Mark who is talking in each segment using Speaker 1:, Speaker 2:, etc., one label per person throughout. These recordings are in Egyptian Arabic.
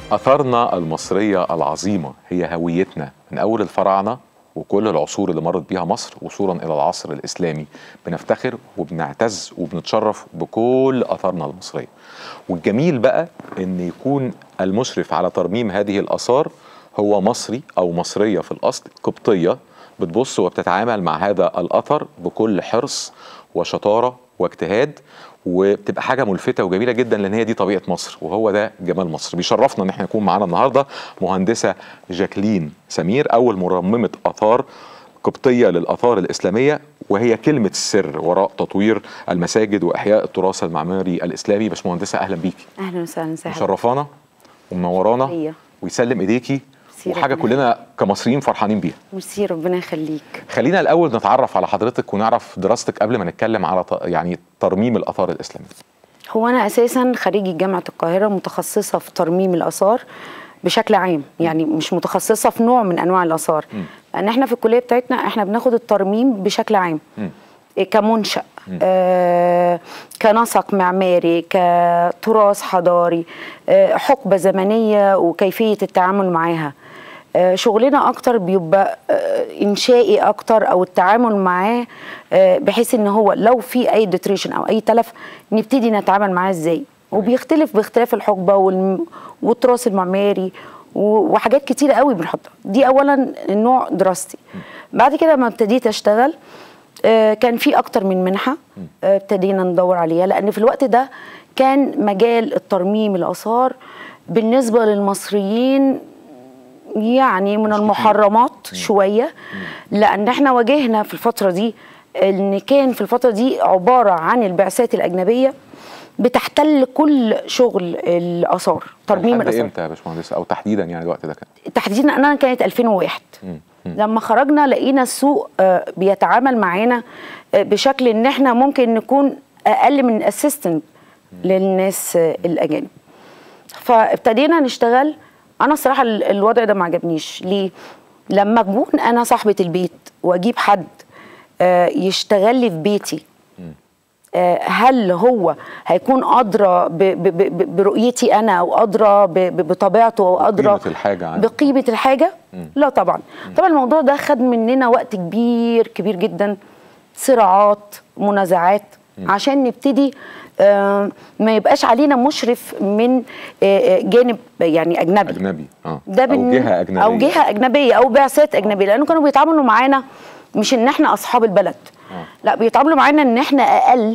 Speaker 1: أثارنا المصرية العظيمة هي هويتنا من أول الفراعنة وكل العصور اللي مرت بيها مصر وصولا إلى العصر الإسلامي بنفتخر وبنعتز وبنتشرف بكل أثارنا المصرية والجميل بقى إن يكون المشرف على ترميم هذه الآثار هو مصري أو مصرية في الأصل قبطية بتبص وبتتعامل مع هذا الأثر بكل حرص وشطارة واجتهاد وبتبقى حاجه ملفته وجميله جدا لان هي دي طبيعه مصر وهو ده جمال مصر بيشرفنا ان احنا يكون معانا النهارده مهندسه جاكلين سمير اول مرممه اثار قبطيه للاثار الاسلاميه وهي كلمه السر وراء تطوير المساجد واحياء التراث المعماري الاسلامي باشمهندسه اهلا بيكي
Speaker 2: اهلا وسهلا سهلا
Speaker 1: مشرفانا ومنورانا
Speaker 2: هي.
Speaker 1: ويسلم ايديكي
Speaker 2: ميرسي
Speaker 1: وحاجه
Speaker 2: ربنا
Speaker 1: كلنا كمصريين فرحانين بيها
Speaker 2: ميرسي ربنا يخليك
Speaker 1: خلينا الاول نتعرف على حضرتك ونعرف دراستك قبل ما نتكلم على ط- يعني ترميم الاثار الاسلاميه
Speaker 2: هو انا اساسا خريجه جامعه القاهره متخصصه في ترميم الاثار بشكل عام يعني مش متخصصه في نوع من انواع الاثار لان احنا في الكليه بتاعتنا احنا بناخد الترميم بشكل عام
Speaker 1: مم.
Speaker 2: إيه كمنشأ آه كنسق معماري كتراث حضاري آه حقبة زمنية وكيفية التعامل معاها آه شغلنا أكتر بيبقى آه إنشائي أكتر أو التعامل معاه آه بحيث إن هو لو في أي ديتريشن أو أي تلف نبتدي نتعامل معاه إزاي وبيختلف باختلاف الحقبة والم- والتراث المعماري و- وحاجات كتيرة قوي بنحطها دي أولا نوع دراستي بعد كده لما ابتديت أشتغل آه، كان في اكتر من منحه آه، ابتدينا ندور عليها لان في الوقت ده كان مجال الترميم الاثار بالنسبه للمصريين يعني من المحرمات شويه لان احنا واجهنا في الفتره دي ان كان في الفتره دي عباره عن البعثات الاجنبيه بتحتل كل شغل الاثار ترميم
Speaker 1: لحد
Speaker 2: الاثار
Speaker 1: امتى يا باشمهندس او تحديدا يعني الوقت ده كان
Speaker 2: تحديدا انا كانت 2001 لما خرجنا لقينا السوق آه، بيتعامل معانا آه، بشكل ان احنا ممكن نكون اقل من اسيستنت للناس آه، الاجانب فابتدينا نشتغل انا الصراحه ال- الوضع ده ما عجبنيش ليه لما اكون انا صاحبه البيت واجيب حد آه، يشتغل لي في بيتي آه، هل هو هيكون ادرى ب- ب- ب- برؤيتي انا او ادرى ب- ب- بطبيعته او ادرى
Speaker 1: قيمة الحاجة عنده.
Speaker 2: بقيمه الحاجه لا طبعا طبعا الموضوع ده خد مننا وقت كبير كبير جدا صراعات منازعات عشان نبتدي آه، ما يبقاش علينا مشرف من آه، آه، جانب يعني اجنبي
Speaker 1: اجنبي اه
Speaker 2: ده
Speaker 1: او
Speaker 2: بن-
Speaker 1: جهه اجنبيه
Speaker 2: او جهه اجنبيه او بعثات اجنبيه لانه كانوا بيتعاملوا معانا مش ان احنا اصحاب البلد
Speaker 1: آه.
Speaker 2: لا بيتعاملوا معانا ان احنا اقل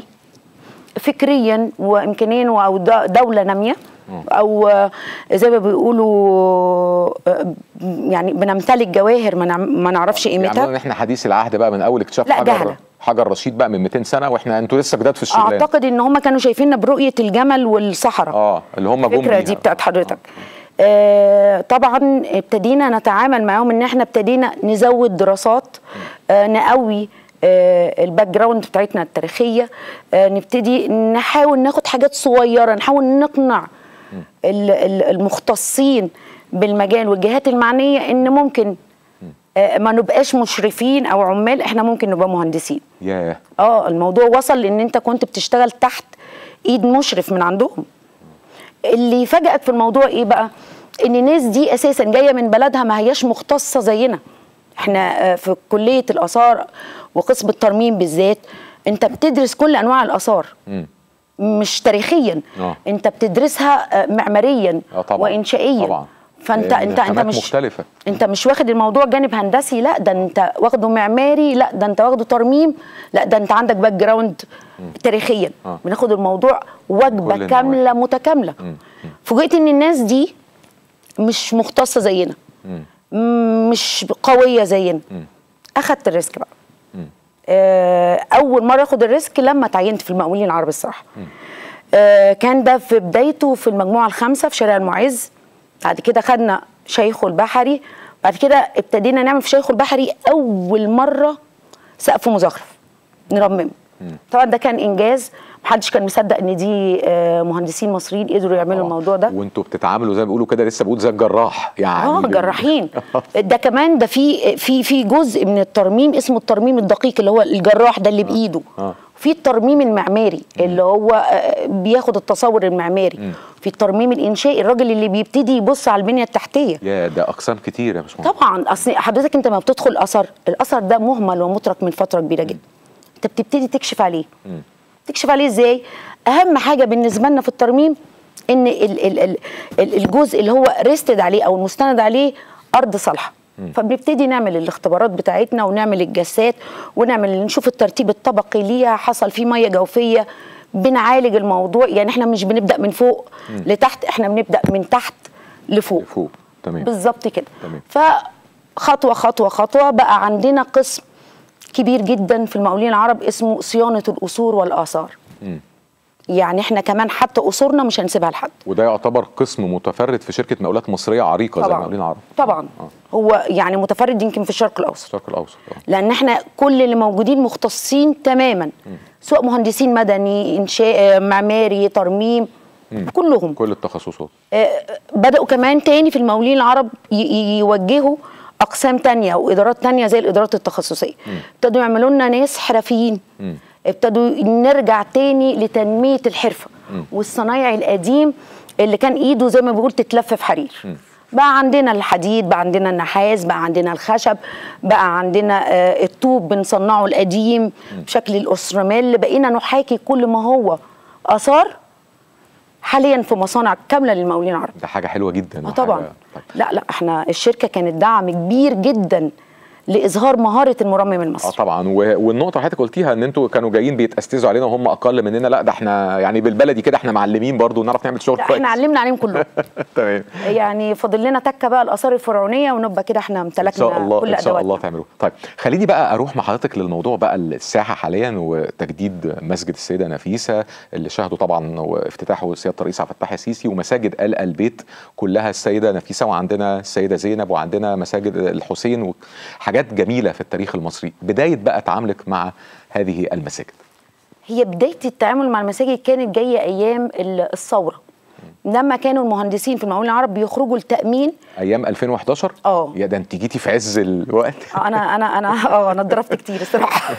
Speaker 2: فكريا وامكانيا او د- دوله ناميه او آه، زي ما بيقولوا آه، يعني بنمتلك جواهر ما نعم- ما نعرفش
Speaker 1: يعني
Speaker 2: قيمتها
Speaker 1: ان احنا حديث العهد بقى من اول اكتشاف
Speaker 2: لا،
Speaker 1: حجر
Speaker 2: جهلة.
Speaker 1: حجر رشيد بقى من 200 سنه واحنا انتوا لسه جداد في الشغلانه
Speaker 2: اعتقد ان هم كانوا شايفيننا برؤيه الجمل والصحراء
Speaker 1: اه اللي هم جم
Speaker 2: الفكره
Speaker 1: بيها.
Speaker 2: دي بتاعت حضرتك آه طبعا ابتدينا نتعامل معاهم ان احنا ابتدينا نزود دراسات آه نقوي آه الباك جراوند بتاعتنا التاريخيه آه نبتدي نحاول ناخد حاجات صغيره نحاول نقنع ال- ال- المختصين بالمجال والجهات المعنيه ان ممكن آه ما نبقاش مشرفين او عمال احنا ممكن نبقى مهندسين
Speaker 1: ياه
Speaker 2: اه الموضوع وصل لان انت كنت بتشتغل تحت ايد مشرف من عندهم اللي يفاجئك في الموضوع ايه بقى ان الناس دي اساسا جايه من بلدها ما هياش مختصه زينا احنا آه، في كليه الاثار وقسم الترميم بالذات انت بتدرس كل انواع الاثار
Speaker 1: مم.
Speaker 2: مش تاريخيا
Speaker 1: آه.
Speaker 2: انت بتدرسها آه، معماريا
Speaker 1: اه طبعا
Speaker 2: وانشائيا
Speaker 1: طبعا
Speaker 2: فانت
Speaker 1: لأن
Speaker 2: انت انت
Speaker 1: خامات
Speaker 2: مش
Speaker 1: مختلفه
Speaker 2: انت مش واخد الموضوع جانب هندسي لا ده انت واخده معماري لا ده انت واخده ترميم لا ده انت عندك باك جراوند تاريخيا
Speaker 1: آه.
Speaker 2: بناخد الموضوع
Speaker 1: كل
Speaker 2: وجبه
Speaker 1: النواحي.
Speaker 2: كامله متكامله فوجئت ان الناس دي مش مختصه زينا م- مش قويه زينا اخدت الريسك بقى آه، اول مره اخد الريسك لما تعينت في المقاولين العرب الصراحه آه، كان ده في بدايته في المجموعه الخامسه في شارع المعز بعد كده خدنا شيخ البحري بعد كده ابتدينا نعمل في شيخ البحري اول مره سقف مزخرف نرمم طبعا ده كان انجاز محدش كان مصدق ان دي آه، مهندسين مصريين قدروا يعملوا
Speaker 1: طبعاً.
Speaker 2: الموضوع ده
Speaker 1: وانتوا بتتعاملوا زي ما بيقولوا كده لسه بقول زي الجراح يعني
Speaker 2: اه
Speaker 1: بال-
Speaker 2: جراحين ده كمان ده في في في جزء من الترميم اسمه الترميم الدقيق اللي هو الجراح ده اللي بايده
Speaker 1: آه.
Speaker 2: في الترميم المعماري اللي هو آه، بياخد التصور المعماري في الترميم الانشائي الراجل اللي بيبتدي يبص على البنيه التحتيه
Speaker 1: يا ده اقسام كتير يا باشمهندس
Speaker 2: طبعا اصل حضرتك انت ما بتدخل اثر الاثر ده مهمل ومترك من فتره كبيره جدا انت بتبتدي تكشف عليه تكشف عليه ازاي اهم حاجه بالنسبه لنا في الترميم ان ال ال ال ال- الجزء اللي هو ريستد عليه او المستند عليه ارض صالحه فبنبتدي نعمل الاختبارات بتاعتنا ونعمل الجسات ونعمل نشوف الترتيب الطبقي ليها حصل فيه ميه جوفيه بنعالج الموضوع يعني احنا مش بنبدا من فوق لتحت احنا بنبدا من تحت لفوق
Speaker 1: فوق تمام
Speaker 2: بالظبط كده
Speaker 1: تمام.
Speaker 2: فخطوه خطوه خطوه بقى عندنا قسم كبير جدا في المقاولين العرب اسمه صيانه الاصول والاثار يعني احنا كمان حتى اصولنا مش هنسيبها لحد
Speaker 1: وده يعتبر قسم متفرد في شركه مقاولات مصريه عريقه زي المقاولين العرب
Speaker 2: طبعا
Speaker 1: آه.
Speaker 2: هو يعني متفرد يمكن في الشرق الاوسط
Speaker 1: الشرق الاوسط آه.
Speaker 2: لان احنا كل اللي موجودين مختصين تماما سواء مهندسين مدني انشاء معماري ترميم كلهم
Speaker 1: كل التخصصات
Speaker 2: آه، بدأوا كمان تاني في المقاولين العرب ي- ي- يوجهوا أقسام تانية وإدارات تانية زي الإدارات التخصصية ابتدوا يعملوا لنا ناس حرفيين ابتدوا نرجع تاني لتنمية الحرفة والصنايعي القديم اللي كان إيده زي ما بيقول تتلف في حرير بقى عندنا الحديد بقى عندنا النحاس بقى عندنا الخشب بقى عندنا آه، الطوب بنصنعه القديم بشكل الأسرمال بقينا نحاكي كل ما هو آثار حاليا في مصانع كامله للمقاولين العرب
Speaker 1: ده حاجه حلوه جدا
Speaker 2: اه
Speaker 1: وحاجة-
Speaker 2: طبعا
Speaker 1: طيب.
Speaker 2: لا لا احنا الشركه كانت دعم كبير جدا لاظهار مهاره المرمم
Speaker 1: اه
Speaker 2: المصري
Speaker 1: طبعا و- والنقطه اللي حضرتك قلتيها ان انتوا كانوا جايين بيتأستزوا علينا وهم اقل مننا لا ده احنا يعني بالبلدي كده احنا معلمين برضو نعرف نعمل شغل
Speaker 2: لا
Speaker 1: كويس
Speaker 2: احنا علمنا عليهم كلهم
Speaker 1: تمام
Speaker 2: يعني فاضل لنا تكه بقى الاثار الفرعونيه ونبقى كده احنا
Speaker 1: ان
Speaker 2: امتلكنا
Speaker 1: شاء الله
Speaker 2: كل
Speaker 1: ان شاء الله
Speaker 2: ادواتنا
Speaker 1: تعملوه طيب خليني بقى اروح مع حضرتك للموضوع بقى الساحه حاليا وتجديد مسجد السيده نفيسه اللي شهدوا طبعا وافتتاحه سياده الرئيس عبد الفتاح السيسي ومساجد ال البيت كلها السيده نفيسه وعندنا السيده زينب وعندنا مساجد الحسين وحاجات جميله في التاريخ المصري بدايه بقى تعاملك مع هذه المساجد
Speaker 2: هي بدايه التعامل مع المساجد كانت جايه ايام ال- الثوره لما كانوا المهندسين في المقاولين العرب بيخرجوا التامين
Speaker 1: ايام 2011
Speaker 2: اه.
Speaker 1: يا ده انت جيتي في عز الوقت
Speaker 2: آه، انا انا انا اه انا اتضربت كتير الصراحه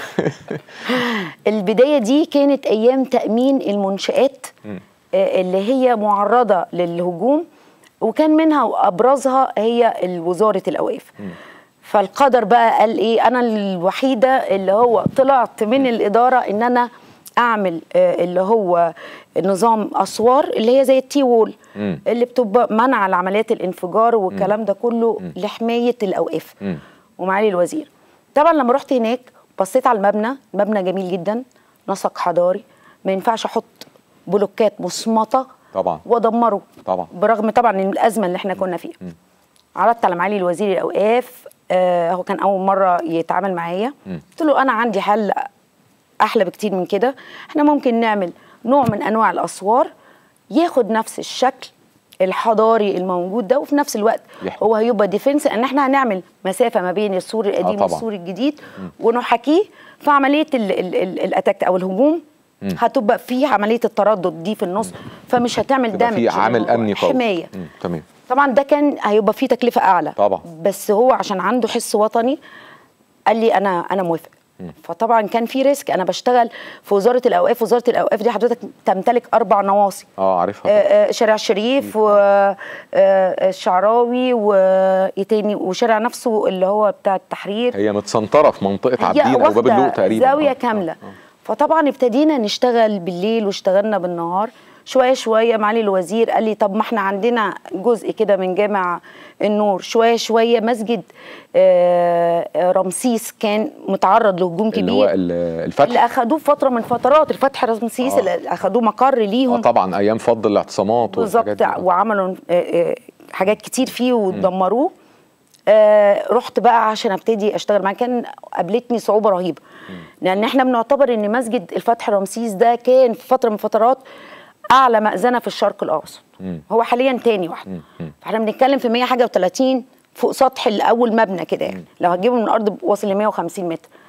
Speaker 2: البدايه دي كانت ايام تامين المنشات آه، اللي هي معرضه للهجوم وكان منها وابرزها هي وزاره الاوقاف فالقدر بقى قال ايه انا الوحيده اللي هو طلعت من الاداره ان انا اعمل آه، اللي هو نظام اسوار اللي هي زي التي وول
Speaker 1: مم.
Speaker 2: اللي بتبقى منع لعمليات الانفجار والكلام ده كله لحمايه الاوقاف
Speaker 1: مم.
Speaker 2: ومعالي الوزير طبعا لما رحت هناك بصيت على المبنى المبنى جميل جدا نسق حضاري ما ينفعش احط بلوكات مصمطه
Speaker 1: طبعا
Speaker 2: وادمره
Speaker 1: طبعا
Speaker 2: برغم طبعا إن الازمه اللي احنا كنا فيها عرضت على معالي الوزير الاوقاف آه هو كان اول مره يتعامل معايا قلت له انا عندي حل احلى بكتير من كده احنا ممكن نعمل نوع من انواع الاسوار ياخد نفس الشكل الحضاري الموجود ده وفي نفس الوقت
Speaker 1: يحمي.
Speaker 2: هو هيبقى ديفنس ان احنا هنعمل مسافه ما بين السور القديم
Speaker 1: طبعاً.
Speaker 2: والسور الجديد ونحاكيه في عمليه ال- ال- ال- الاتاك او الهجوم هتبقى في عمليه التردد دي في النص فمش هتعمل
Speaker 1: تبقى
Speaker 2: دامج
Speaker 1: في عامل
Speaker 2: للموضوع.
Speaker 1: امني قوي
Speaker 2: حمايه
Speaker 1: مم. تمام
Speaker 2: طبعا ده كان هيبقى فيه تكلفه اعلى
Speaker 1: طبعا.
Speaker 2: بس هو عشان عنده حس وطني قال لي انا انا موافق فطبعا كان في ريسك انا بشتغل في وزاره الاوقاف وزاره الاوقاف دي حضرتك تمتلك اربع نواصي
Speaker 1: اه عارفها
Speaker 2: آه، آه، شارع الشريف والشعراوي وايه تاني وشارع نفسه اللي هو بتاع التحرير
Speaker 1: هي متسنطره في منطقه
Speaker 2: هي
Speaker 1: عابدين او باب
Speaker 2: واخدة
Speaker 1: اللوق تقريبا
Speaker 2: زاويه
Speaker 1: آه.
Speaker 2: كامله
Speaker 1: آه.
Speaker 2: فطبعا ابتدينا نشتغل بالليل واشتغلنا بالنهار شويه شويه معالي الوزير قال لي طب ما احنا عندنا جزء كده من جامع النور شويه شويه مسجد آه، آه، رمسيس كان متعرض لهجوم
Speaker 1: اللي هو
Speaker 2: كبير
Speaker 1: ال-
Speaker 2: اللي
Speaker 1: الفتح
Speaker 2: اخدوه في فتره من فترات الفتح رمسيس
Speaker 1: آه.
Speaker 2: اللي اخدوه مقر
Speaker 1: آه
Speaker 2: ليهم
Speaker 1: طبعا ايام فض الاعتصامات والحاجات
Speaker 2: بالظبط
Speaker 1: دي. آه.
Speaker 2: وعملوا آه، آه، حاجات كتير فيه ودمروه آه رحت بقى عشان ابتدي اشتغل معاه كان قابلتني صعوبه رهيبه لان احنا بنعتبر ان مسجد الفتح رمسيس ده كان في فتره من فترات اعلى مأذنه في الشرق الاوسط هو حاليا تاني واحد فاحنا بنتكلم في 100 حاجه و30 فوق سطح الاول مبنى كده يعني لو هتجيبه من الارض واصل ل 150 متر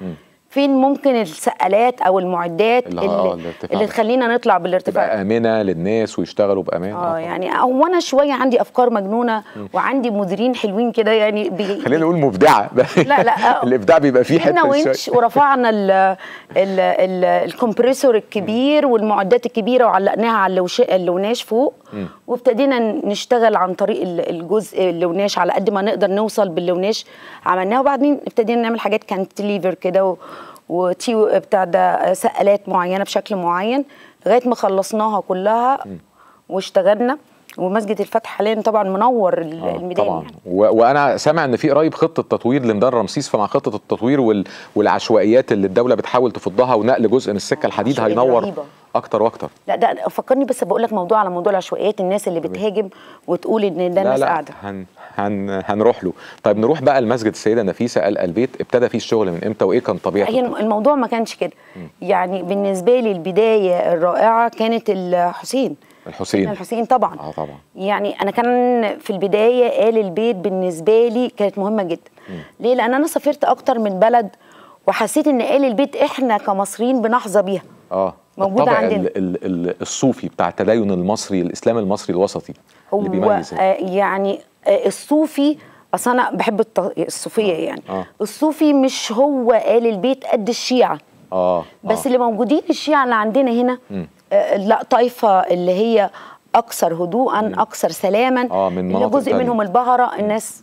Speaker 2: فين ممكن السقالات او المعدات
Speaker 1: اللي-
Speaker 2: اللي,
Speaker 1: آه،
Speaker 2: اللي,
Speaker 1: الارتفاع
Speaker 2: اللي
Speaker 1: ده.
Speaker 2: تخلينا نطلع بالارتفاع
Speaker 1: تبقى امنه للناس ويشتغلوا بامان
Speaker 2: اه يعني هو انا شويه عندي افكار مجنونه وعندي مديرين حلوين كده يعني بي
Speaker 1: خلينا نقول مبدعه
Speaker 2: لا، لا.
Speaker 1: الابداع بيبقى فيه
Speaker 2: جبنا
Speaker 1: حته
Speaker 2: ونش
Speaker 1: شوية.
Speaker 2: ورفعنا ال ال ال الكمبريسور الكبير والمعدات الكبيره وعلقناها على اللوش اللوناش فوق وابتدينا نشتغل عن طريق ال- الجزء اللوناش على قد ما نقدر نوصل باللوناش عملناه وبعدين ابتدينا نعمل حاجات كانتليفر كده و- وتيو بتاع ده سقالات معينه بشكل معين لغايه ما خلصناها كلها واشتغلنا ومسجد الفتح حاليا طبعا منور ال-
Speaker 1: آه،
Speaker 2: الميدان
Speaker 1: طبعا
Speaker 2: يعني
Speaker 1: و... وانا سامع ان في قريب خطه تطوير لميدان رمسيس فمع خطه التطوير وال... والعشوائيات اللي الدوله بتحاول تفضها ونقل جزء من السكه الحديد
Speaker 2: عشوائيات
Speaker 1: هينور
Speaker 2: رهيبة.
Speaker 1: اكتر واكتر
Speaker 2: لا ده فكرني بس بقول لك موضوع على موضوع العشوائيات الناس اللي بتهاجم وتقول ان ده
Speaker 1: لا
Speaker 2: ناس
Speaker 1: لا
Speaker 2: قاعده
Speaker 1: هن... هن... هنروح له طيب نروح بقى لمسجد السيده نفيسه ال البيت ابتدى فيه الشغل من امتى وايه كان طبيعه
Speaker 2: هي
Speaker 1: التطوير؟
Speaker 2: الموضوع ما كانش كده يعني بالنسبه لي البدايه الرائعه كانت الحسين
Speaker 1: الحسين
Speaker 2: الحسين طبعا
Speaker 1: اه طبعا
Speaker 2: يعني انا كان في البدايه آل البيت بالنسبه لي كانت مهمه جدا ليه لان انا سافرت اكتر من بلد وحسيت ان آل البيت احنا كمصريين بنحظى بيها
Speaker 1: اه
Speaker 2: موجودة
Speaker 1: الطابع
Speaker 2: عندنا.
Speaker 1: ال... ال... ال... الصوفي بتاع التدين المصري الاسلام المصري الوسطي اللي
Speaker 2: هو
Speaker 1: بيميز
Speaker 2: آه يعني آه الصوفي اصل انا بحب الط- الصوفيه يعني
Speaker 1: آه.
Speaker 2: الصوفي مش هو آل البيت قد الشيعه
Speaker 1: اه
Speaker 2: بس
Speaker 1: آه.
Speaker 2: اللي موجودين الشيعة اللي عندنا هنا آه لا طائفة اللي هي أكثر هدوءا أكثر سلاما
Speaker 1: آه، من
Speaker 2: اللي
Speaker 1: مناطق
Speaker 2: جزء
Speaker 1: تانية.
Speaker 2: منهم البهرة الناس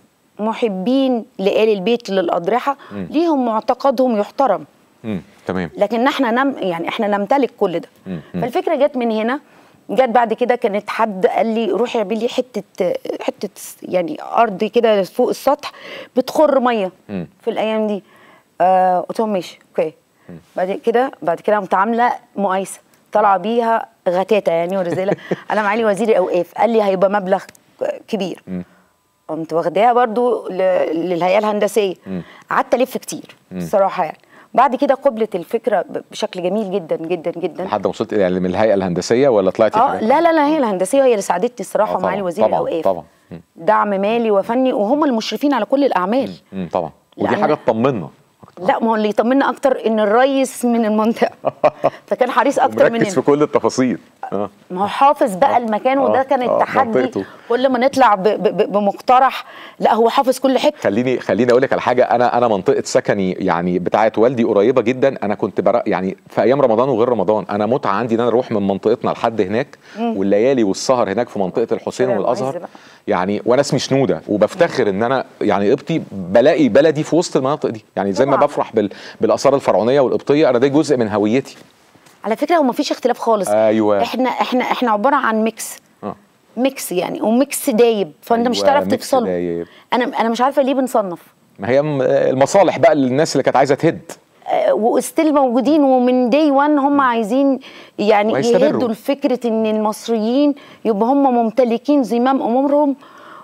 Speaker 2: محبين لآل البيت للأضرحة ليهم معتقدهم يحترم
Speaker 1: مم. تمام
Speaker 2: لكن احنا نم يعني احنا نمتلك كل ده
Speaker 1: مم. مم.
Speaker 2: فالفكره جت من هنا جت بعد كده كانت حد قال لي روحي اعملي لي حته حته يعني ارض كده فوق السطح بتخر ميه
Speaker 1: مم.
Speaker 2: في الايام دي آه قلت لهم ماشي اوكي بعد كده بعد كده قمت عامله مقايسه طالعه بيها غتاته يعني ورزاله انا معالي وزير الاوقاف قال لي هيبقى مبلغ كبير
Speaker 1: مم.
Speaker 2: قمت واخداها برضو ل- للهيئه الهندسيه
Speaker 1: مم.
Speaker 2: قعدت الف كتير الصراحه يعني بعد كده قبلت الفكره ب- بشكل جميل جدا جدا جدا
Speaker 1: لحد ما وصلت يعني من الهيئه الهندسيه ولا طلعتي
Speaker 2: اه
Speaker 1: حاجات؟
Speaker 2: لا لا لا هي الهندسيه هي اللي ساعدتني الصراحه
Speaker 1: آه،
Speaker 2: ومعالي
Speaker 1: طبعاً،
Speaker 2: وزير
Speaker 1: طبعاً،
Speaker 2: الاوقاف
Speaker 1: طبعاً. مم.
Speaker 2: دعم مالي وفني وهم المشرفين على كل الاعمال
Speaker 1: مم. طبعا ودي
Speaker 2: لأن-
Speaker 1: حاجه تطمنا
Speaker 2: لا ما هو اللي يطمنا اكتر ان الريس من المنطقه فكان حريص اكتر
Speaker 1: مركز في
Speaker 2: مننا
Speaker 1: كل التفاصيل اه
Speaker 2: ما هو حافظ بقى المكان وده
Speaker 1: آه،
Speaker 2: كان
Speaker 1: آه،
Speaker 2: التحدي
Speaker 1: منطقته.
Speaker 2: كل ما نطلع ب- ب- بمقترح لا هو حافظ كل حته
Speaker 1: خليني خليني اقول لك على حاجه انا انا منطقه سكني يعني بتاعه والدي قريبه جدا انا كنت برا يعني في ايام رمضان وغير رمضان انا متعه عندي ان انا اروح من منطقتنا لحد هناك والليالي والسهر هناك في منطقه الحسين
Speaker 2: شارع
Speaker 1: والازهر
Speaker 2: المعز بقى.
Speaker 1: يعني وانا اسمي شنوده وبفتخر ان انا يعني قبطي بلاقي بلدي في وسط المناطق دي يعني زي ما
Speaker 2: طبعاً.
Speaker 1: بفرح بال بالاثار الفرعونيه والقبطيه انا ده جزء من هويتي
Speaker 2: على فكره هو مفيش اختلاف خالص
Speaker 1: أيوة.
Speaker 2: احنا احنا احنا عباره عن ميكس
Speaker 1: اه
Speaker 2: ميكس يعني وميكس دايب فانت مش
Speaker 1: أيوة،
Speaker 2: هتعرف
Speaker 1: ميكس
Speaker 2: تفصله
Speaker 1: دايب.
Speaker 2: انا انا مش عارفه ليه بنصنف
Speaker 1: ما هي م- المصالح بقى للناس اللي كانت عايزه تهد
Speaker 2: آه، وستيل موجودين ومن داي 1 هم عايزين يعني
Speaker 1: وهيستمروا.
Speaker 2: يهدوا لفكره ان المصريين يبقى هم ممتلكين زمام امورهم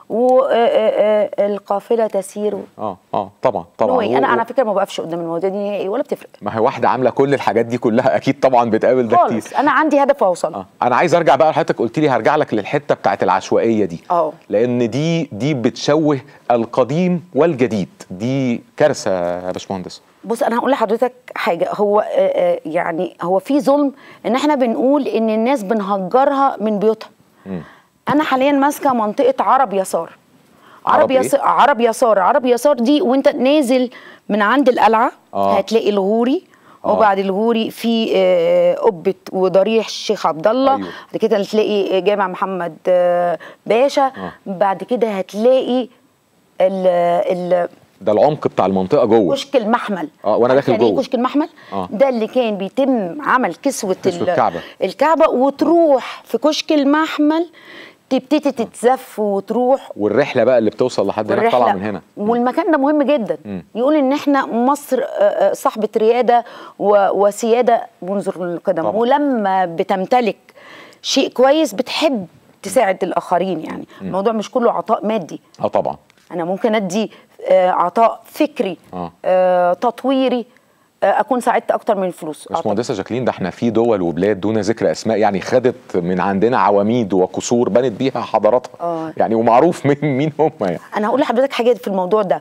Speaker 2: والقافله تسير
Speaker 1: اه اه طبعا طبعا
Speaker 2: طبعا انا
Speaker 1: و-
Speaker 2: على فكره ما بقفش قدام المواضيع دي نهائي ولا بتفرق
Speaker 1: ما هي واحده عامله كل الحاجات دي كلها اكيد طبعا بتقابل ده كتير
Speaker 2: خالص انا عندي هدف اوصل
Speaker 1: اه انا عايز ارجع بقى لحضرتك قلت لي هرجع لك للحته بتاعت العشوائيه دي
Speaker 2: اه.
Speaker 1: لان دي دي بتشوه القديم والجديد دي كارثه يا باشمهندس
Speaker 2: بص انا هقول لحضرتك حاجه هو آه، آه، يعني هو في ظلم ان احنا بنقول ان الناس بنهجرها من بيوتها
Speaker 1: مم.
Speaker 2: انا حاليا ماسكه منطقه عرب يسار عرب
Speaker 1: عرب إيه؟
Speaker 2: يسار عرب يسار عرب يسار دي وانت نازل من عند القلعه
Speaker 1: آه.
Speaker 2: هتلاقي الغوري
Speaker 1: آه.
Speaker 2: وبعد الغوري في آه، قبه وضريح الشيخ عبد الله
Speaker 1: أيوه.
Speaker 2: بعد كده هتلاقي جامع محمد آه، باشا
Speaker 1: آه.
Speaker 2: بعد كده هتلاقي ال ال
Speaker 1: ده العمق بتاع المنطقه جوه
Speaker 2: كشك المحمل
Speaker 1: آه، وأنا داخل
Speaker 2: عارف يعني إيه
Speaker 1: جوه.
Speaker 2: كشك المحمل
Speaker 1: آه.
Speaker 2: ده اللي كان بيتم عمل كسوه
Speaker 1: كسوة
Speaker 2: ال-
Speaker 1: الكعبة.
Speaker 2: الكعبه وتروح في كشك المحمل تبتدي تتزف وتروح
Speaker 1: والرحله بقى اللي بتوصل لحد هناك طالعه من هنا
Speaker 2: والمكان ده مهم جدا
Speaker 1: مم.
Speaker 2: يقول ان احنا مصر آه، آه، صاحبه رياده و- وسياده منذ القدم
Speaker 1: طبعا.
Speaker 2: ولما بتمتلك شيء كويس بتحب تساعد الاخرين يعني الموضوع مش كله عطاء مادي
Speaker 1: اه طبعا
Speaker 2: انا ممكن ادي آه، عطاء فكري
Speaker 1: آه.
Speaker 2: آه، تطويري آه، اكون ساعدت اكتر من الفلوس
Speaker 1: باشمهندسه جاكلين ده احنا في دول وبلاد دون ذكر اسماء يعني خدت من عندنا عواميد وقصور بنت بيها حضاراتها
Speaker 2: آه.
Speaker 1: يعني ومعروف مين مين هم يعني
Speaker 2: انا هقول لحضرتك حاجه في الموضوع ده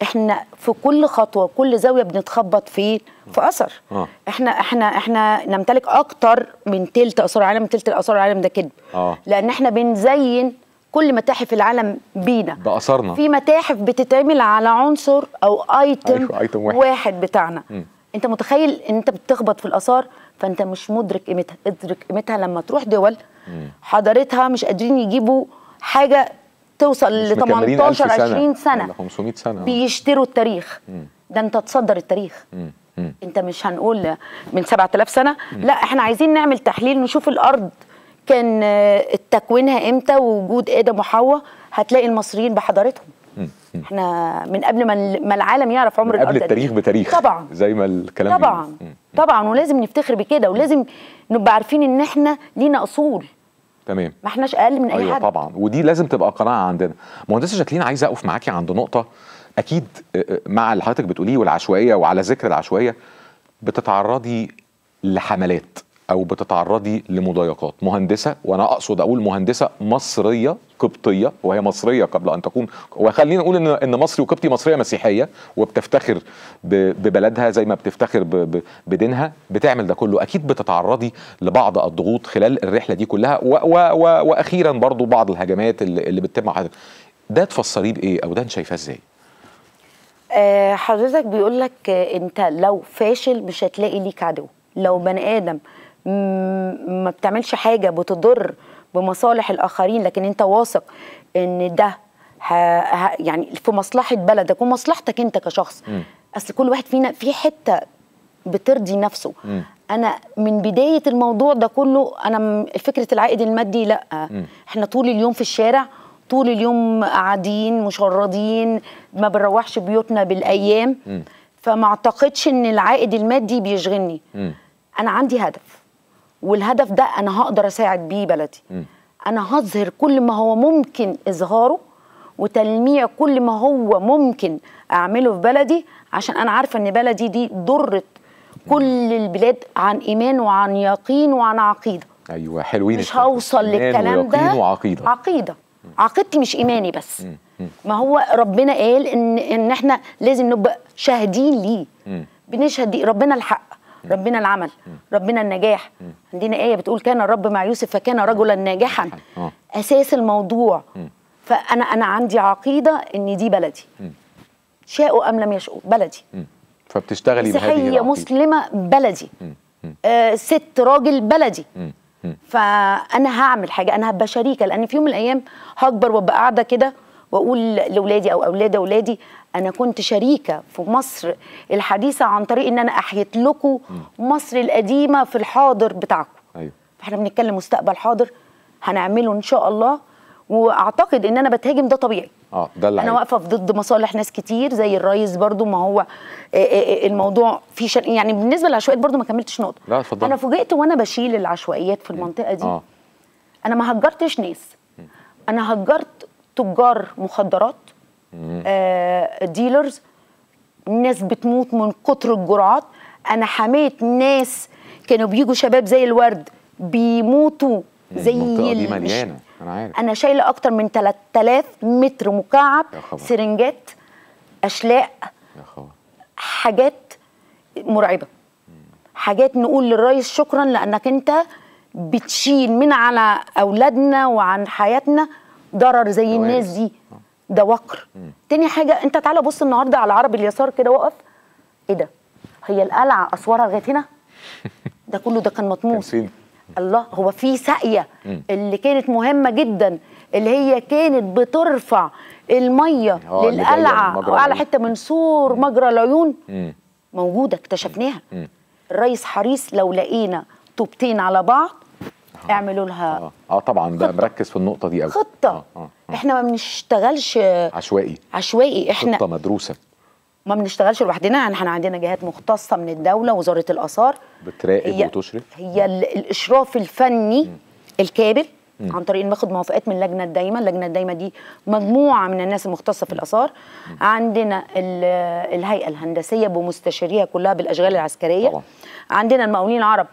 Speaker 2: احنا في كل خطوه كل زاويه بنتخبط فين في اثر
Speaker 1: آه.
Speaker 2: احنا احنا احنا نمتلك اكتر من تلت اثار العالم تلت اثار العالم ده كذب
Speaker 1: آه.
Speaker 2: لان احنا بنزين كل متاحف العالم بينا
Speaker 1: بأثرنا.
Speaker 2: في متاحف بتتعمل على عنصر او ايتم,
Speaker 1: أيوة، أيتم واحد.
Speaker 2: واحد بتاعنا انت متخيل ان انت بتخبط في الاثار فانت مش مدرك قيمتها ادرك قيمتها لما تروح دول حضارتها مش قادرين يجيبوا حاجه توصل ل
Speaker 1: مش مكملين
Speaker 2: 18
Speaker 1: ألف
Speaker 2: 20 سنه
Speaker 1: ولا 500 سنة
Speaker 2: بيشتروا التاريخ ده انت تصدر التاريخ
Speaker 1: مم. مم.
Speaker 2: انت مش هنقول من 7000 سنه لا احنا عايزين نعمل تحليل نشوف الارض كان آه، تكوينها امتى ووجود ادم وحواء هتلاقي المصريين بحضارتهم احنا من قبل ما ال- ما العالم يعرف عمر
Speaker 1: من قبل
Speaker 2: الارض قد
Speaker 1: التاريخ
Speaker 2: إيه.
Speaker 1: بتاريخ
Speaker 2: طبعا
Speaker 1: زي ما الكلام
Speaker 2: طبعا
Speaker 1: بيقول. مم.
Speaker 2: طبعا ولازم نفتخر بكده ولازم نبقى عارفين ان احنا لينا اصول
Speaker 1: تمام
Speaker 2: ما احناش اقل من اي
Speaker 1: ايوه
Speaker 2: حد
Speaker 1: طبعا ودي لازم تبقى قناعه عندنا مهندسه جاكلين عايز اقف معاكي عند نقطه اكيد آه، آه، مع اللي حضرتك بتقوليه والعشوائيه وعلى ذكر العشوائيه بتتعرضي لحملات او بتتعرضي لمضايقات مهندسه وانا اقصد اقول مهندسه مصريه قبطيه وهي مصريه قبل ان تكون وخلينا نقول ان ان مصري وقبطي مصريه مسيحيه وبتفتخر ب- ببلدها زي ما بتفتخر ب- ب- بدينها بتعمل ده كله اكيد بتتعرضي لبعض الضغوط خلال الرحله دي كلها و و و واخيرا برضو بعض الهجمات اللي, اللي بتتم على حضرتك. ده تفسريه بايه او ده انت شايفاه ازاي
Speaker 2: آه، حضرتك بيقول لك آه، انت لو فاشل مش هتلاقي ليك عدو لو بني ادم م- ما بتعملش حاجه بتضر بمصالح الاخرين لكن انت واثق ان ده ه... ه... يعني في مصلحه بلدك ومصلحتك انت كشخص
Speaker 1: مم.
Speaker 2: اصل كل واحد فينا في حته بترضي نفسه
Speaker 1: مم.
Speaker 2: انا من بدايه الموضوع ده كله انا م- فكره العائد المادي لا
Speaker 1: مم.
Speaker 2: احنا طول اليوم في الشارع طول اليوم قاعدين مشردين ما بنروحش بيوتنا بالايام
Speaker 1: مم.
Speaker 2: فما اعتقدش ان العائد المادي بيشغلني
Speaker 1: مم.
Speaker 2: انا عندي هدف والهدف ده انا هقدر اساعد بيه بلدي
Speaker 1: مم.
Speaker 2: انا هظهر كل ما هو ممكن اظهاره وتلميع كل ما هو ممكن اعمله في بلدي عشان انا عارفه ان بلدي دي ضرت كل البلاد عن ايمان وعن يقين وعن عقيده
Speaker 1: ايوه حلوين
Speaker 2: مش
Speaker 1: التلاتة.
Speaker 2: هوصل
Speaker 1: إيمان
Speaker 2: للكلام ده
Speaker 1: ويقين وعقيده
Speaker 2: عقيده عقيدتي مش ايماني بس
Speaker 1: مم. مم.
Speaker 2: ما هو ربنا قال ان ان احنا لازم نبقى شاهدين ليه
Speaker 1: مم.
Speaker 2: بنشهد ليه ربنا الحق ربنا العمل ربنا النجاح عندنا ايه بتقول كان الرب مع يوسف فكان رجلا ناجحا
Speaker 1: آه.
Speaker 2: اساس الموضوع فانا انا عندي عقيده ان دي بلدي شاءوا ام لم يشاءوا بلدي
Speaker 1: مم. فبتشتغلي بهذه
Speaker 2: مسيحيه
Speaker 1: العقيدة.
Speaker 2: مسلمه بلدي
Speaker 1: مم. مم.
Speaker 2: آه ست راجل بلدي
Speaker 1: مم. مم.
Speaker 2: فانا هعمل حاجه انا هبقى شريكه لان في يوم من الايام هكبر وابقى قاعده كده واقول لاولادي او اولاد اولادي انا كنت شريكه في مصر الحديثه عن طريق ان انا احيت لكم مصر القديمه في الحاضر بتاعكم
Speaker 1: ايوه
Speaker 2: فاحنا بنتكلم مستقبل حاضر هنعمله ان شاء الله واعتقد ان انا بتهاجم ده طبيعي
Speaker 1: اه ده اللي
Speaker 2: انا
Speaker 1: عايز.
Speaker 2: واقفه في ضد مصالح ناس كتير زي الرئيس برضو ما هو آه، آه، آه، الموضوع في شر... يعني بالنسبه للعشوائيات برضو ما كملتش نقطه
Speaker 1: لا، اتفضلي.
Speaker 2: انا فوجئت وانا بشيل العشوائيات في المنطقه دي
Speaker 1: اه
Speaker 2: انا ما هجرتش ناس انا هجرت تجار مخدرات آه ديلرز ناس بتموت من كتر الجرعات انا حميت ناس كانوا بيجوا شباب زي الورد بيموتوا زي
Speaker 1: المنطقه دي
Speaker 2: ال-
Speaker 1: مليانه انا عارف
Speaker 2: انا شايله اكتر من 3000 متر مكعب
Speaker 1: يا خبر.
Speaker 2: سرنجات اشلاء
Speaker 1: يا خبر
Speaker 2: حاجات مرعبه حاجات نقول للرئيس شكرا لانك انت بتشيل من على اولادنا وعن حياتنا ضرر زي
Speaker 1: كوارث.
Speaker 2: الناس دي ده وقر تاني حاجه انت تعالى بص النهارده على عرب اليسار كده وقف ايه ده هي القلعه اسوارها لغايه هنا ده كله ده كان
Speaker 1: كان
Speaker 2: مطموس
Speaker 1: فين
Speaker 2: الله هو في ساقيه اللي كانت مهمه جدا اللي هي كانت بترفع الميه
Speaker 1: آه، اللي جاية من
Speaker 2: للقلعه
Speaker 1: مجرى
Speaker 2: واعلى
Speaker 1: العيون.
Speaker 2: حته من سور مجرى العيون
Speaker 1: مم.
Speaker 2: موجوده اكتشفناها
Speaker 1: مم.
Speaker 2: الرئيس حريص لو لقينا طوبتين على بعض اعملوا لها
Speaker 1: اه اه طبعا ده
Speaker 2: خطة.
Speaker 1: مركز في النقطه دي قوي
Speaker 2: خطه
Speaker 1: آه. آه. آه.
Speaker 2: احنا ما بنشتغلش
Speaker 1: عشوائي
Speaker 2: عشوائي احنا
Speaker 1: خطه مدروسه
Speaker 2: ما بنشتغلش لوحدنا يعني احنا عندنا جهات مختصه من الدوله وزاره الاثار
Speaker 1: بتراقب
Speaker 2: هي
Speaker 1: وتشرف
Speaker 2: هي ال- الاشراف الفني الكامل عن طريق ناخد موافقات من اللجنه الدايمه اللجنه الدايمه دي مجموعه من الناس المختصه في الاثار عندنا ال- الهيئه الهندسيه بمستشاريها كلها بالاشغال العسكريه
Speaker 1: طبعا.
Speaker 2: عندنا المقاولين العرب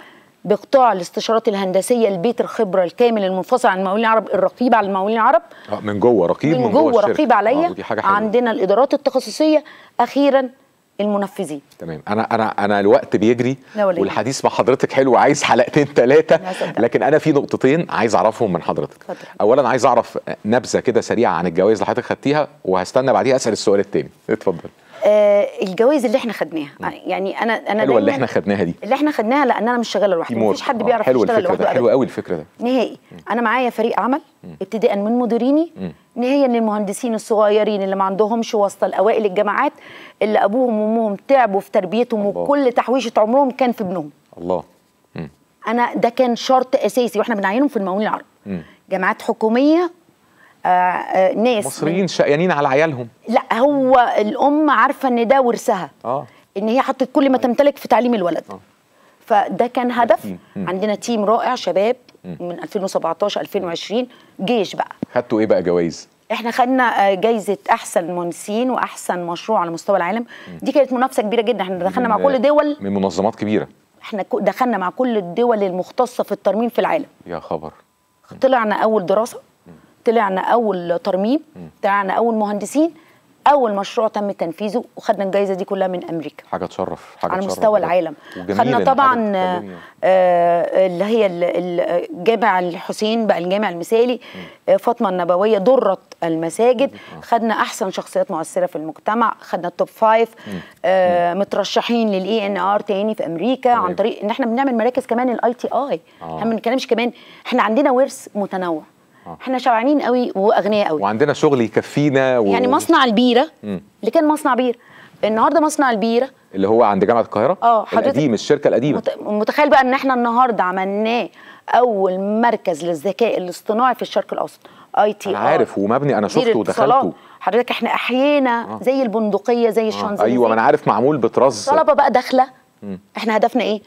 Speaker 2: بقطاع الاستشارات الهندسيه البيت الخبره الكامل المنفصل عن المقاولين العرب الرقيب على المقاولين العرب
Speaker 1: آه، من جوه رقيب
Speaker 2: من جوه
Speaker 1: الشركة.
Speaker 2: رقيب عليا
Speaker 1: آه، ودي حاجه حلوه
Speaker 2: عندنا الادارات التخصصيه اخيرا المنفذين
Speaker 1: تمام انا انا انا الوقت بيجري
Speaker 2: لا ولا
Speaker 1: والحديث مع حضرتك حلو عايز حلقتين ثلاثه
Speaker 2: لا صدق.
Speaker 1: لكن انا في نقطتين عايز اعرفهم من حضرتك
Speaker 2: اتفضل.
Speaker 1: اولا عايز اعرف نبذه كده سريعه عن الجوائز اللي حضرتك خدتيها وهستنى بعديها اسال السؤال الثاني اتفضل
Speaker 2: آه الجوائز اللي احنا خدناها يعني انا انا
Speaker 1: حلوه اللي
Speaker 2: دايماً-
Speaker 1: احنا خدناها دي
Speaker 2: اللي احنا خدناها لان انا مش شغاله لوحدي
Speaker 1: تيم
Speaker 2: مفيش
Speaker 1: وورك.
Speaker 2: حد
Speaker 1: آه،
Speaker 2: بيعرف
Speaker 1: حلو
Speaker 2: يشتغل
Speaker 1: الفكره
Speaker 2: لوحده
Speaker 1: ده حلو
Speaker 2: أبداً.
Speaker 1: قوي الفكره ده
Speaker 2: نهائي انا معايا فريق عمل ابتداء من مديريني نهائيا للمهندسين الصغيرين اللي ما عندهمش واسطه لاوائل الجامعات اللي ابوهم وامهم تعبوا في تربيتهم
Speaker 1: الله.
Speaker 2: وكل تحويشه عمرهم كان في ابنهم
Speaker 1: الله مم.
Speaker 2: انا ده كان شرط اساسي واحنا بنعينهم في المقاولين العرب
Speaker 1: مم.
Speaker 2: جامعات حكوميه آه آه ناس
Speaker 1: مصريين شقيانين على عيالهم
Speaker 2: لا هو الام عارفه ان ده ورثها
Speaker 1: اه
Speaker 2: ان هي حطت كل ما تمتلك في تعليم الولد
Speaker 1: آه.
Speaker 2: فده كان هدف
Speaker 1: مم. مم.
Speaker 2: عندنا تيم رائع شباب من 2017 2020 جيش بقى
Speaker 1: خدتوا ايه بقى جوائز
Speaker 2: احنا خدنا آه، جايزه احسن مهندسين واحسن مشروع على مستوى العالم دي كانت منافسه كبيره جدا احنا دخلنا مع
Speaker 1: من-
Speaker 2: كل دول
Speaker 1: من منظمات كبيره
Speaker 2: احنا كو- دخلنا مع كل الدول المختصه في الترميم في العالم
Speaker 1: يا خبر
Speaker 2: طلعنا اول دراسه طلعنا اول ترميم طلعنا اول مهندسين اول مشروع تم تنفيذه وخدنا الجائزه دي كلها من امريكا
Speaker 1: حاجه تشرف حاجه
Speaker 2: على
Speaker 1: تشرف
Speaker 2: مستوى
Speaker 1: بجد.
Speaker 2: العالم
Speaker 1: وجميل
Speaker 2: خدنا
Speaker 1: إن
Speaker 2: طبعا
Speaker 1: حضرتك
Speaker 2: آه،
Speaker 1: تتكلمي.
Speaker 2: آه، اللي هي ال- ال- جامع الحسين بقى الجامع المثالي آه، فاطمه النبويه ضره المساجد خدنا احسن شخصيات مؤثره في المجتمع خدنا التوب فايف آه، مترشحين للاي ان ار تاني في امريكا عن
Speaker 1: تمام.
Speaker 2: طريق ان احنا بنعمل مراكز كمان الاي تي اي
Speaker 1: آه.
Speaker 2: احنا ما بنتكلمش كمان احنا عندنا ورث متنوع احنا شبعانين قوي واغنياء قوي
Speaker 1: وعندنا شغل يكفينا و...
Speaker 2: يعني مصنع البيره
Speaker 1: مم.
Speaker 2: اللي كان مصنع بيره النهارده مصنع البيره
Speaker 1: اللي هو عند جامعه القاهره
Speaker 2: اه حضرتك-
Speaker 1: القديم الشركه القديمه
Speaker 2: مت- متخيل بقى ان احنا النهارده عملناه اول مركز للذكاء الاصطناعي في الشرق الاوسط اي تي
Speaker 1: انا عارف ومبني انا شفته ودخلته
Speaker 2: حضرتك احنا احيينا زي البندقيه زي
Speaker 1: آه.
Speaker 2: الشانزليزيه
Speaker 1: ايوه ما انا عارف معمول بطراز
Speaker 2: طلبه بقى داخله احنا هدفنا ايه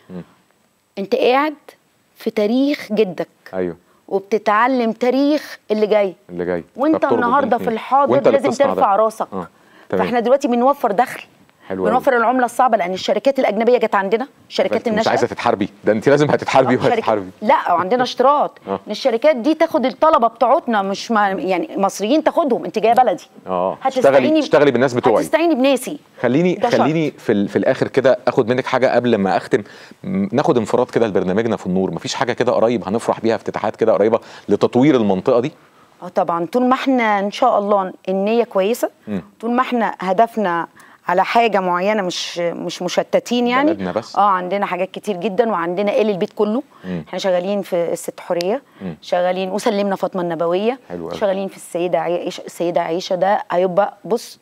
Speaker 2: انت قاعد في تاريخ جدك
Speaker 1: ايوه
Speaker 2: وبتتعلم تاريخ اللي جاي
Speaker 1: اللي جاي
Speaker 2: وانت
Speaker 1: فبتربط
Speaker 2: النهارده
Speaker 1: بين
Speaker 2: في
Speaker 1: اتنين.
Speaker 2: الحاضر
Speaker 1: وانت اللي
Speaker 2: لازم
Speaker 1: بتصنع
Speaker 2: ترفع
Speaker 1: ده.
Speaker 2: راسك
Speaker 1: اه تمام
Speaker 2: فاحنا دلوقتي بنوفر دخل
Speaker 1: حلو أوي.
Speaker 2: بنوفر العمله الصعبه لان الشركات الاجنبيه جت عندنا الشركات
Speaker 1: انت مش
Speaker 2: الناشئه
Speaker 1: عايزه تتحاربي ده انت لازم هتتحاربي
Speaker 2: آه، شركة-
Speaker 1: وهتتحاربي
Speaker 2: لا وعندنا اشتراط
Speaker 1: آه.
Speaker 2: ان الشركات دي تاخد الطلبه بتوعتنا مش ما يعني مصريين تاخدهم انت جايه بلدي
Speaker 1: اه
Speaker 2: هتستعيني
Speaker 1: اشتغلي اشتغلي بالناس بتوعي
Speaker 2: هتستعيني بناسي
Speaker 1: خليني
Speaker 2: ده شرط.
Speaker 1: خليني في ال- في الاخر كده اخد منك حاجه قبل ما اختم م- ناخد انفراد كده لبرنامجنا في النور مفيش حاجه كده قريب هنفرح بيها افتتاحات كده قريبه لتطوير المنطقه دي
Speaker 2: اه طبعا طول ما احنا ان شاء الله النيه كويسه
Speaker 1: مم.
Speaker 2: طول ما احنا هدفنا على حاجه معينه مش مش مشتتين يعني
Speaker 1: بلدنا بس.
Speaker 2: اه عندنا حاجات كتير جدا وعندنا آل البيت كله
Speaker 1: مم.
Speaker 2: احنا شغالين في الست حوريه
Speaker 1: مم.
Speaker 2: شغالين وسلمنا فاطمه النبويه
Speaker 1: حلو أوي.
Speaker 2: شغالين في السيده عائشه السيده عائشه ده هيبقى بص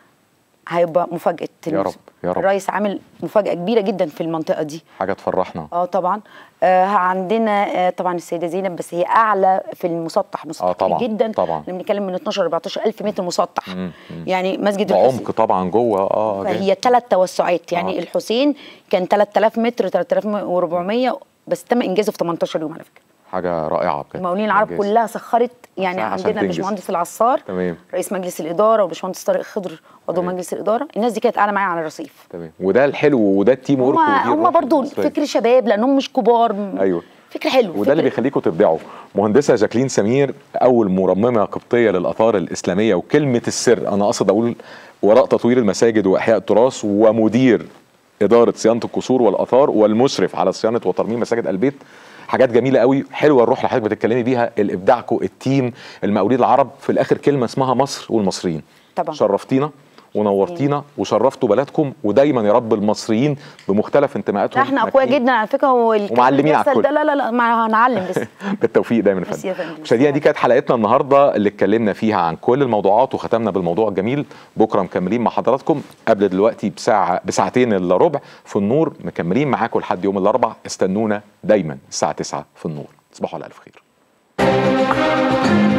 Speaker 2: هيبقى مفاجاه
Speaker 1: يا رب، يا رب.
Speaker 2: الرئيس عامل مفاجاه كبيره جدا في المنطقه دي
Speaker 1: حاجه تفرحنا
Speaker 2: اه طبعا آه عندنا آه طبعا السيده زينب بس هي اعلى في المسطح مسطح
Speaker 1: آه طبعاً،
Speaker 2: كبير جدا
Speaker 1: طبعاً.
Speaker 2: احنا بنتكلم من 12 14 الف متر مسطح
Speaker 1: مم، مم.
Speaker 2: يعني مسجد الحسين
Speaker 1: بعمق طبعا جوه اه جامد.
Speaker 2: فهي ثلاث توسعات يعني
Speaker 1: آه.
Speaker 2: آه. الحسين كان 3000 متر 3400 بس تم انجازه في 18 يوم على فكره
Speaker 1: حاجه رائعه بجد
Speaker 2: المقاولين العرب
Speaker 1: إنجاز.
Speaker 2: كلها سخرت يعني
Speaker 1: عشان- عشان
Speaker 2: عندنا
Speaker 1: تنجز.
Speaker 2: الباشمهندس العصار
Speaker 1: تمام
Speaker 2: رئيس مجلس الاداره وباشمهندس طارق خضر عضو
Speaker 1: تمام.
Speaker 2: مجلس الاداره الناس دي كانت قاعده معايا على الرصيف
Speaker 1: تمام وده الحلو وده التيم ورك
Speaker 2: هم
Speaker 1: ودي
Speaker 2: هم
Speaker 1: الروح
Speaker 2: برضو
Speaker 1: المصرية.
Speaker 2: فكر شباب لانهم مش كبار
Speaker 1: ايوه
Speaker 2: فكر حلو
Speaker 1: وده اللي
Speaker 2: فكر-
Speaker 1: بيخليكم تبدعوا مهندسه جاكلين سمير اول مرممه قبطيه للاثار الاسلاميه وكلمه السر انا اقصد اقول وراء تطوير المساجد واحياء التراث ومدير اداره صيانه القصور والاثار والمشرف على صيانه وترميم مساجد البيت حاجات جميله قوي حلوه الروح اللي حضرتك بتتكلمي بيها الابداعكم التيم المقاولين العرب في الاخر كلمه اسمها مصر والمصريين
Speaker 2: طبعا
Speaker 1: شرفتينا ونورتينا وشرفتوا بلدكم ودايما يا رب المصريين بمختلف انتماءاتهم
Speaker 2: لا احنا اقوياء
Speaker 1: ناجحين.
Speaker 2: جدا على فكره هو الكلام
Speaker 1: ومعلمين على
Speaker 2: بيحصل
Speaker 1: الكل.
Speaker 2: ده لا لا لا ما هنعلم لسه
Speaker 1: بالتوفيق دايما يا
Speaker 2: ميرسي يا
Speaker 1: فندم
Speaker 2: فندم.
Speaker 1: مشاهدينا دي كانت حلقتنا النهارده اللي اتكلمنا فيها عن كل الموضوعات وختمنا بالموضوع الجميل بكره مكملين مع حضراتكم قبل دلوقتي بساعه بساعتين الا ربع في النور مكملين معاكم لحد يوم الاربع استنونا دايما الساعه 9 في النور تصبحوا على الف خير